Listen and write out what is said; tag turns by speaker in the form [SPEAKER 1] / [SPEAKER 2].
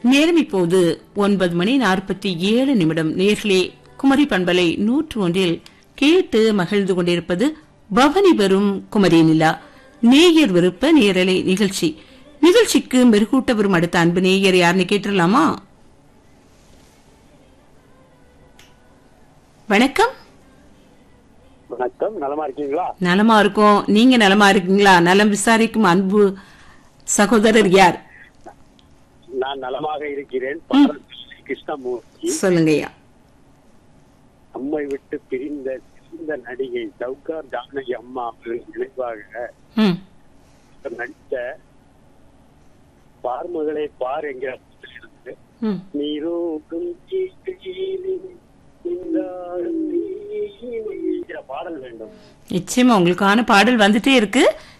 [SPEAKER 1] நேரம் இப்போது ஒன்பது மணி நாற்பத்தி ஏழு நிமிடம் நேர்களே குமரி பண்பலை நூற்று ஒன்றில் கேட்டு மகிழ்ந்து கொண்டிருப்பது பவனி வரும் குமரி நிலா நேயர் விருப்ப நேரலை நிகழ்ச்சி நிகழ்ச்சிக்கு மெருகூட்ட வரும் அடுத்த அன்பு நேயர் யாருன்னு கேட்டுடலாமா வணக்கம்
[SPEAKER 2] வணக்கம் நலமா இருக்கீங்களா
[SPEAKER 1] நலமா இருக்கோம் நீங்க நலமா இருக்கீங்களா நலம் விசாரிக்கும் அன்பு சகோதரர் யார்
[SPEAKER 2] நான் நலமாக இருக்கிறேன் பாரதி கிருஷ்ணமூர்த்தி
[SPEAKER 1] சொல்லுங்கய்யா
[SPEAKER 2] அம்மை விட்டு பிரிந்த சிறந்த நடிகை சவுகார் ஜானகி அம்மா அவர்களின் நினைவாக
[SPEAKER 1] ம்
[SPEAKER 2] நடித்த பார்மகளை பார் என்கிற படத்திலிருந்து
[SPEAKER 1] ம்
[SPEAKER 2] நீரோடும் கீழில் நின்றாடும் நீ என்கிற பாடல் வேண்டும்
[SPEAKER 1] நிச்சயமா உங்களுக்கான பாடல் வந்துட்டே இருக்கு